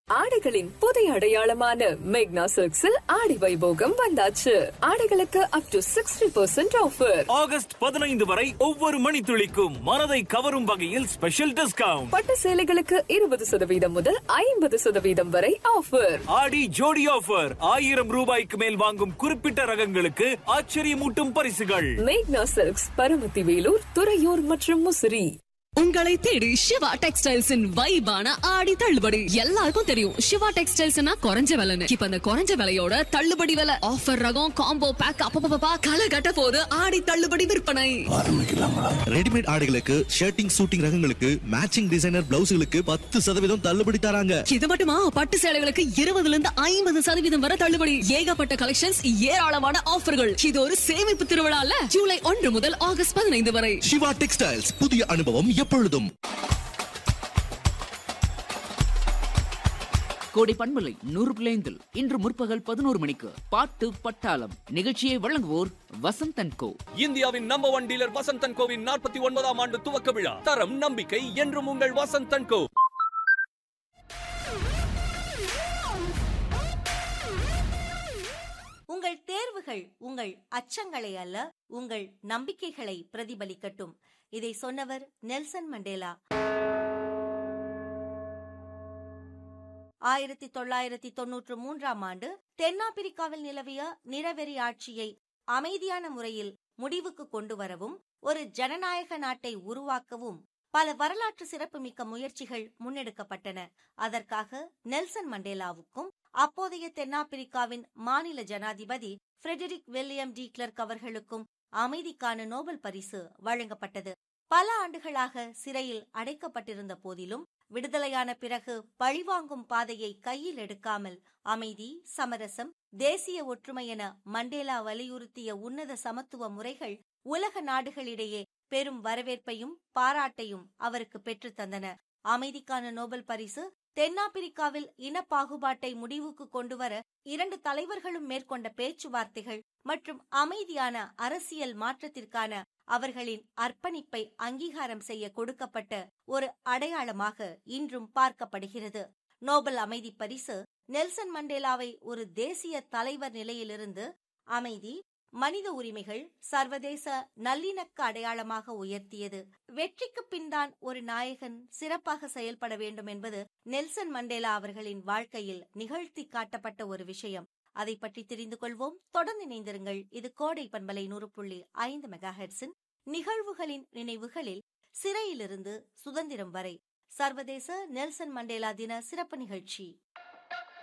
ஆடைகளின் புதிய அடையாளமான மேக்னா சில்க்ஸில் ஆடி வைபோகம் வந்தாச்சு ஆடைகளுக்கு up to sixty percent offer August பதினைந்து வரை ஒவ்வொரு மணித்துளிக்கும் மனதை கவரும் வகையில் ஸ்பெஷல் டிஸ்கவுண்ட் பட்டு சேலைகளுக்கு இருபது சதவீதம் முதல் ஐம்பது சதவீதம் வரை ஆஃபர் ஆடி ஜோடி ஆஃபர் ஆயிரம் ரூபாய்க்கு மேல் வாங்கும் குறிப்பிட்ட ரகங்களுக்கு ஆச்சரியமூட்டும் பரிசுகள் மேக்னா சில்க்ஸ் பரமத்தி வேலூர் துறையூர் மற்றும் முசிறி உங்களை தேடி சிவா டெக்ஸ்டைல்ஸின் வைபான ஆடி தள்ளுபடி எல்லாருக்கும் தெரியும் சிவா டெக்ஸ்டைல்ஸ்னா குறைஞ்ச விலைன்னு இப்ப அந்த குறைஞ்ச விலையோட தள்ளுபடி விலை ஆஃபர் ரகம் காம்போ பேக் அப்பப்பா களை கட்ட போது ஆடி தள்ளுபடி விற்பனை ரெடிமேட் ஆடைகளுக்கு ஷர்ட்டிங் சூட்டிங் ரகங்களுக்கு மேட்சிங் டிசைனர் பிளவுஸ்களுக்கு பத்து சதவீதம் தள்ளுபடி தராங்க இது மட்டுமா பட்டு சேலைகளுக்கு இருபதுல இருந்து ஐம்பது சதவீதம் வரை தள்ளுபடி ஏகப்பட்ட கலெக்ஷன்ஸ் ஏராளமான ஆஃபர்கள் இது ஒரு சேமிப்பு திருவிழால ஜூலை ஒன்று முதல் ஆகஸ்ட் பதினைந்து வரை சிவா டெக்ஸ்டைல்ஸ் புதிய அனுபவம் எப்பொழுதும் கோடை பண்பலை நூறு பிளேந்தில் இன்று முற்பகல் பதினோரு மணிக்கு பாட்டு பட்டாளம் நிகழ்ச்சியை வழங்குவோர் வசந்தன் கோ இந்தியாவின் நம்பர் ஒன் டீலர் வசந்தன் கோவின் நாற்பத்தி ஒன்பதாம் ஆண்டு துவக்க விழா தரம் நம்பிக்கை என்றும் உங்கள் வசந்தன் கோ உங்கள் தேர்வுகள் உங்கள் அச்சங்களை அல்ல உங்கள் நம்பிக்கைகளை பிரதிபலிக்கட்டும் இதை சொன்னவர் நெல்சன் மண்டேலா ஆயிரத்தி தொள்ளாயிரத்தி தொன்னூற்று மூன்றாம் ஆண்டு தென்னாப்பிரிக்காவில் நிலவிய நிறவெறி ஆட்சியை அமைதியான முறையில் முடிவுக்கு கொண்டு வரவும் ஒரு ஜனநாயக நாட்டை உருவாக்கவும் பல வரலாற்று சிறப்புமிக்க முயற்சிகள் முன்னெடுக்கப்பட்டன அதற்காக நெல்சன் மண்டேலாவுக்கும் அப்போதைய தென்னாப்பிரிக்காவின் மாநில ஜனாதிபதி ஃபிரெடரிக் வில்லியம் டி கிளர்க் அவர்களுக்கும் அமைதிக்கான நோபல் பரிசு வழங்கப்பட்டது பல ஆண்டுகளாக சிறையில் அடைக்கப்பட்டிருந்த போதிலும் விடுதலையான பிறகு பழிவாங்கும் பாதையை கையில் எடுக்காமல் அமைதி சமரசம் தேசிய ஒற்றுமை என மண்டேலா வலியுறுத்திய உன்னத சமத்துவ முறைகள் உலக நாடுகளிடையே பெரும் வரவேற்பையும் பாராட்டையும் அவருக்கு பெற்றுத் தந்தன அமைதிக்கான நோபல் பரிசு தென்னாப்பிரிக்காவில் இனப்பாகுபாட்டை முடிவுக்கு கொண்டுவர இரண்டு தலைவர்களும் மேற்கொண்ட பேச்சுவார்த்தைகள் மற்றும் அமைதியான அரசியல் மாற்றத்திற்கான அவர்களின் அர்ப்பணிப்பை அங்கீகாரம் செய்ய கொடுக்கப்பட்ட ஒரு அடையாளமாக இன்றும் பார்க்கப்படுகிறது நோபல் அமைதி பரிசு நெல்சன் மண்டேலாவை ஒரு தேசிய தலைவர் நிலையிலிருந்து அமைதி மனித உரிமைகள் சர்வதேச நல்லிணக்க அடையாளமாக உயர்த்தியது வெற்றிக்கு பின்தான் ஒரு நாயகன் சிறப்பாக செயல்பட வேண்டும் என்பது நெல்சன் மண்டேலா அவர்களின் வாழ்க்கையில் நிகழ்த்தி காட்டப்பட்ட ஒரு விஷயம் அதை பற்றி தெரிந்து கொள்வோம் தொடர்ந்து இணைந்திருங்கள் இது கோடை பண்பலை நூறு புள்ளி ஐந்து மெகா ஹெட்ஸின் நிகழ்வுகளின் நினைவுகளில் சிறையிலிருந்து சுதந்திரம் வரை சர்வதேச நெல்சன் மண்டேலா தின சிறப்பு நிகழ்ச்சி